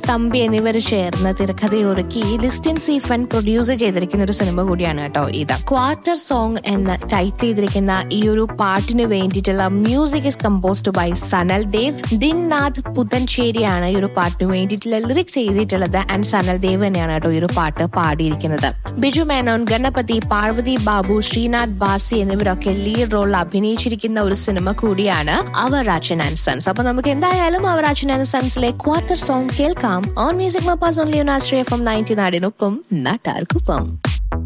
തമ്പി എന്നിവർ ചേർന്ന് തിരക്കഥയൊരുക്കി ലിസ്റ്റിൻ സീഫൻ പ്രൊഡ്യൂസ് ചെയ്തിരിക്കുന്ന ഒരു സിനിമ കൂടിയാണ് കേട്ടോ ഇത് ക്വാർട്ടർ സോങ് എന്ന് ടൈറ്റിൽ ചെയ്തിരിക്കുന്ന ഈ ഒരു പാട്ടിന് വേണ്ടിയിട്ടുള്ള music is composed by Sanal Dev Dinnath പുത്തൻചേരിയാണ് ഈ ഒരു പാട്ടിന് വേണ്ടിയിട്ടുള്ള ലിറിക്സ് ചെയ്തിട്ടുള്ളത് ആൻഡ് സനൽ ദേവ് തന്നെയാണ് കേട്ടോ ഈ ഒരു പാട്ട് പാടിയിരിക്കുന്നത് ബിജു മേനോൻ ഗണപതി പാർവതി ബാബു ശ്രീനാഥ് ബാസി എന്നിവരൊക്കെ ലീഡ് റോളിൽ അഭിനയിച്ചിരിക്കുന്ന ഒരു സിനിമ കൂടിയാണ് അവറാച്ചൻ ആൻഡ് സൺസ് അപ്പൊ നമുക്ക് എന്തായാലും അവറാച്ചൻ ആൻഡ് സൺസിലെ ക്വാർട്ടർ സോങ് കേൾക്കാം ഓൺ മ്യൂസിക് മപ്പാസ് ഓൺലി ആശ്രയ ഫ്രം നയൻറ്റി നാടിനൊപ്പം നാട്ടാർക്കൊപ്പം